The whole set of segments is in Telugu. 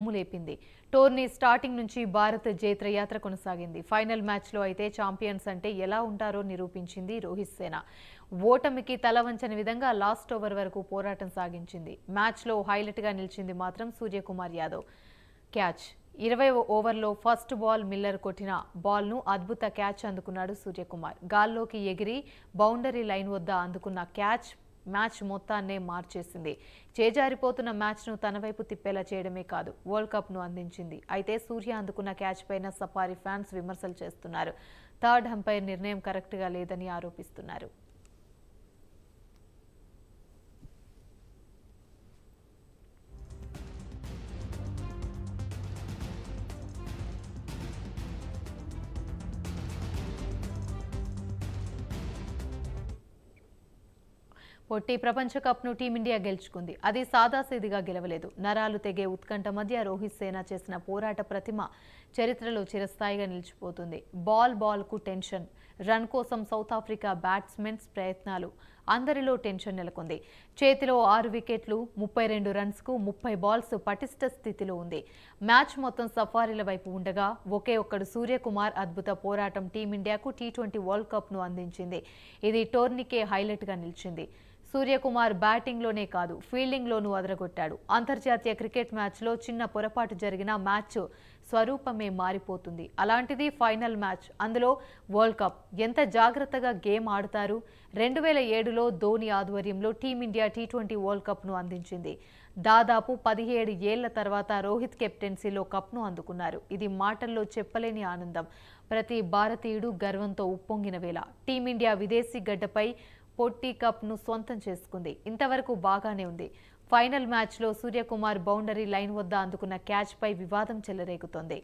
దుమ్ము లేపింది టోర్నీ స్టార్టింగ్ నుంచి భారత్ జైత్రయాత్ర కొనసాగింది ఫైనల్ మ్యాచ్లో అయితే ఛాంపియన్స్ అంటే ఎలా ఉంటారో నిరూపించింది రోహిత్ సేన ఓటమికి తల వంచని విధంగా లాస్ట్ ఓవర్ వరకు పోరాటం సాగించింది మ్యాచ్లో హైలైట్గా నిలిచింది మాత్రం సూర్యకుమార్ యాదవ్ క్యాచ్ ఇరవై ఓవర్లో ఫస్ట్ బాల్ మిల్లర్ కొట్టిన బాల్ను అద్భుత క్యాచ్ అందుకున్నాడు సూర్యకుమార్ గాల్లోకి ఎగిరి బౌండరీ లైన్ వద్ద అందుకున్న క్యాచ్ మ్యాచ్ మొత్తాన్నే మార్చేసింది చేజారిపోతున్న మ్యాచ్ను తన వైపు తిప్పేలా చేయడమే కాదు వరల్డ్ కప్ను అందించింది అయితే సూర్య అందుకున్న క్యాచ్ పైన సఫారీ ఫ్యాన్స్ విమర్శలు చేస్తున్నారు థర్డ్ అంపైర్ నిర్ణయం కరెక్ట్గా లేదని ఆరోపిస్తున్నారు పొట్టి ప్రపంచ కప్ను టీమిండియా గెలుచుకుంది అది సాదాసీదిగా గెలవలేదు నరాలు తెగే ఉత్కంఠ మధ్య రోహిత్ సేన చేసిన పోరాట ప్రతిమ చరిత్రలో చిరస్థాయిగా నిలిచిపోతుంది బాల్ బాల్కు టెన్షన్ రన్ కోసం సౌత్ ఆఫ్రికా బ్యాట్స్మెన్స్ ప్రయత్నాలు అందరిలో టెన్షన్ నెలకొంది చేతిలో ఆరు వికెట్లు ముప్పై రెండు రన్స్కు ముప్పై బాల్స్ పటిష్ట స్థితిలో ఉంది మ్యాచ్ మొత్తం సఫారీల వైపు ఉండగా ఒకే ఒక్కడు సూర్యకుమార్ అద్భుత పోరాటం టీమిండియాకు టీ ట్వంటీ వరల్డ్ కప్ను అందించింది ఇది టోర్నీకే హైలైట్గా నిలిచింది సూర్యకుమార్ బ్యాటింగ్లోనే కాదు ఫీల్డింగ్లోనూ అదరగొట్టాడు అంతర్జాతీయ క్రికెట్ మ్యాచ్లో చిన్న పొరపాటు జరిగిన మ్యాచ్ స్వరూపమే మారిపోతుంది అలాంటిది ఫైనల్ మ్యాచ్ అందులో వరల్డ్ కప్ ఎంత జాగ్రత్తగా గేమ్ ఆడుతారు రెండు వేల ఏడులో ధోని ఆధ్వర్యంలో టీమిండియా టీ ట్వంటీ వరల్డ్ కప్ను అందించింది దాదాపు పదిహేడు ఏళ్ల తర్వాత రోహిత్ కెప్టెన్సీలో కప్ను అందుకున్నారు ఇది మాటల్లో చెప్పలేని ఆనందం ప్రతి భారతీయుడు గర్వంతో ఉప్పొంగిన వేళ టీమిండియా విదేశీ గడ్డపై పొట్టి కప్ను సొంతం చేసుకుంది ఇంతవరకు బాగానే ఉంది ఫైనల్ మ్యాచ్లో సూర్యకుమార్ బౌండరీ లైన్ వద్ద అందుకున్న క్యాచ్పై వివాదం చెలరేగుతోంది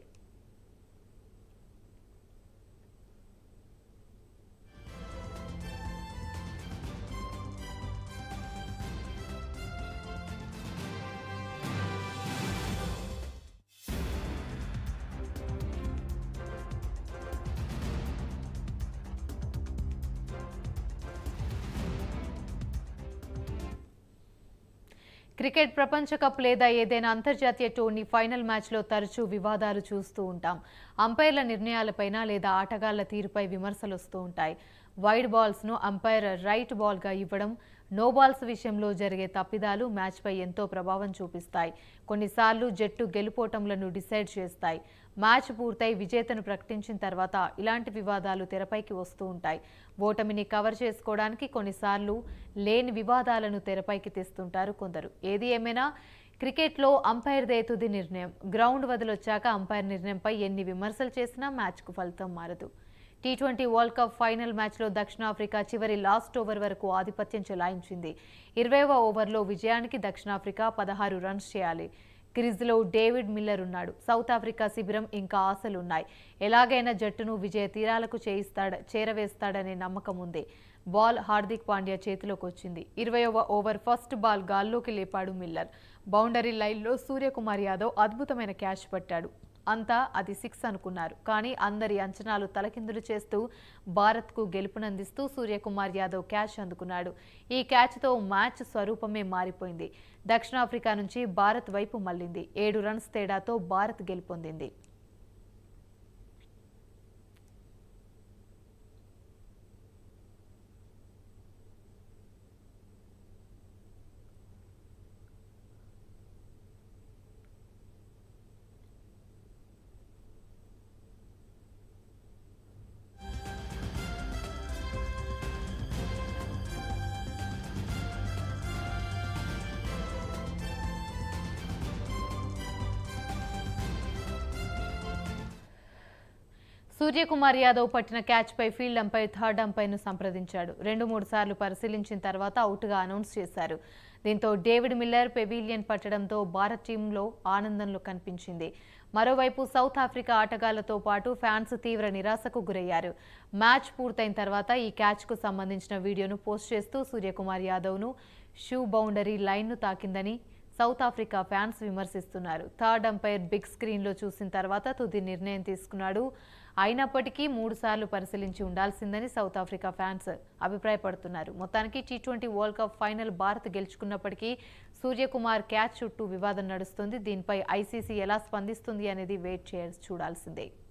క్రికెట్ ప్రపంచ కప్ లేదా ఏదైనా అంతర్జాతీయ టోర్నీ ఫైనల్ మ్యాచ్లో తరచూ వివాదాలు చూస్తూ ఉంటాం అంపైర్ల నిర్ణయాలపైన లేదా ఆటగాళ్ల తీరుపై విమర్శలు వస్తూ ఉంటాయి వైడ్ బాల్స్ను అంపైర్ రైట్ బాల్గా ఇవ్వడం నో బాల్స్ విషయంలో జరిగే తప్పిదాలు మ్యాచ్పై ఎంతో ప్రభావం చూపిస్తాయి కొన్నిసార్లు జట్టు గెలుపోటములను డిసైడ్ చేస్తాయి మ్యాచ్ పూర్తయి విజేతను ప్రకటించిన తర్వాత ఇలాంటి వివాదాలు తెరపైకి వస్తూ ఉంటాయి ఓటమిని కవర్ చేసుకోవడానికి కొన్నిసార్లు లేని వివాదాలను తెరపైకి తెస్తుంటారు కొందరు ఏది ఏమైనా క్రికెట్లో అంపైర్దే తుది నిర్ణయం గ్రౌండ్ వదిలొచ్చాక అంపైర్ నిర్ణయంపై ఎన్ని విమర్శలు చేసినా మ్యాచ్కు ఫలితం మారదు T twenty world cup final మ్యాచ్లో దక్షిణాఫ్రికా చివరి లాస్ట్ ఓవర్ వరకు ఆధిపత్యం చెలాయించింది ఇరవైవ ఓవర్లో విజయానికి దక్షిణాఫ్రికా పదహారు రన్స్ చేయాలి క్రిజ్లో డేవిడ్ మిల్లర్ ఉన్నాడు సౌత్ ఆఫ్రికా శిబిరం ఇంకా ఆశలున్నాయి ఎలాగైనా జట్టును విజయ తీరాలకు చేయిస్తాడ చేరవేస్తాడనే నమ్మకం ఉంది బాల్ హార్దిక్ పాండ్యా చేతిలోకి వచ్చింది ఇరవైవ ఓవర్ ఫస్ట్ బాల్ గాల్లోకి లేపాడు మిల్లర్ బౌండరీ లైన్లో సూర్యకుమార్ యాదవ్ అద్భుతమైన క్యాచ్ పట్టాడు అంతా అది సిక్స్ అనుకున్నారు కానీ అందరి అంచనాలు తలకిందులు చేస్తూ భారత్కు గెలుపునందిస్తూ సూర్యకుమార్ యాదవ్ క్యాచ్ అందుకున్నాడు ఈ క్యాచ్తో మ్యాచ్ స్వరూపమే మారిపోయింది దక్షిణాఫ్రికా నుంచి భారత్ వైపు మళ్లింది ఏడు రన్స్ తేడాతో భారత్ గెలుపొందింది సూర్యకుమార్ యాదవ్ పట్టిన క్యాచ్పై ఫీల్డ్ అంపైర్ థర్డ్ అంపైర్ను సంప్రదించాడు రెండు మూడు సార్లు పరిశీలించిన తర్వాత అవుట్గా అనౌన్స్ చేశారు దీంతో డేవిడ్ మిల్లర్ పెవిలియన్ పట్టడంతో భారత్ టీంలో ఆనందంలో కనిపించింది మరోవైపు సౌత్ ఆఫ్రికా ఆటగాళ్లతో పాటు ఫ్యాన్స్ తీవ్ర నిరాశకు గురయ్యారు మ్యాచ్ పూర్తయిన తర్వాత ఈ క్యాచ్కు సంబంధించిన వీడియోను పోస్ట్ చేస్తూ సూర్యకుమార్ యాదవ్ను షూ బౌండరీ లైన్ను తాకిందని సౌత్ ఆఫ్రికా ఫ్యాన్స్ విమర్శిస్తున్నారు థర్డ్ అంపైర్ బిగ్ స్క్రీన్లో చూసిన తర్వాత తుది నిర్ణయం తీసుకున్నాడు అయినప్పటికీ మూడు సార్లు పరిశీలించి ఉండాల్సిందని సౌత్ ఆఫ్రికా ఫ్యాన్స్ అభిప్రాయపడుతున్నారు మొత్తానికి T twenty world cup final Bharat గెలుచుకున్నప్పటికీ సూర్యకుమార్ క్యాచ్ చుట్టూ వివాదం నడుస్తుంది దీనిపై ఐసీసీ ఎలా స్పందిస్తుంది అనేది వెయిట్ చేయాల్సి చూడాల్సిందే